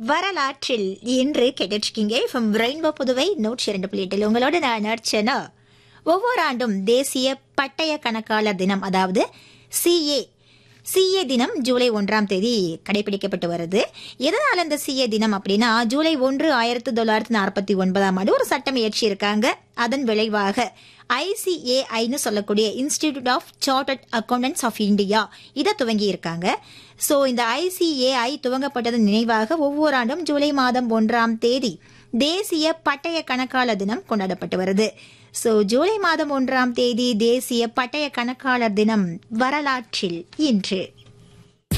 வரலாற்றில் இன்று கேட்டுருக்கீங்க ஃப்ரம் ரெயின்போ புதுவை நூற்றி இரண்டு புள்ளி எட்டில் உங்களோட நான் நடிச்சேன்னா ஒவ்வொரு ஆண்டும் தேசிய பட்டய கணக்காளர் தினம் அதாவது சிஏ சிஏ தினம் ஜூலை ஒன்றாம் தேதி கடைபிடிக்கப்பட்டு வருது எதனால இந்த சிஏ தினம் அப்படின்னா ஜூலை ஒன்று ஆயிரத்தி தொள்ளாயிரத்தி நாற்பத்தி ஒன்பதாம் ஆண்டு ஒரு சட்டம் இயற்றியிருக்காங்க அதன் விளைவாக ஐசிஏஐன்னு சொல்லக்கூடிய Institute of Chartered Accountants of India இதை துவங்கி இருக்காங்க ஸோ இந்த ஐசிஏஐ துவங்கப்பட்டதன் நினைவாக ஒவ்வொரு ஆண்டும் ஜூலை மாதம் ஒன்றாம் தேதி தேசிய பட்டய கணக்காளர் தினம் கொண்டாடப்பட்டு வருது ஸோ ஜூலை மாதம் ஒன்றாம் தேதி தேசிய பட்டய கணக்காளர் தினம் வரலாற்றில் இன்று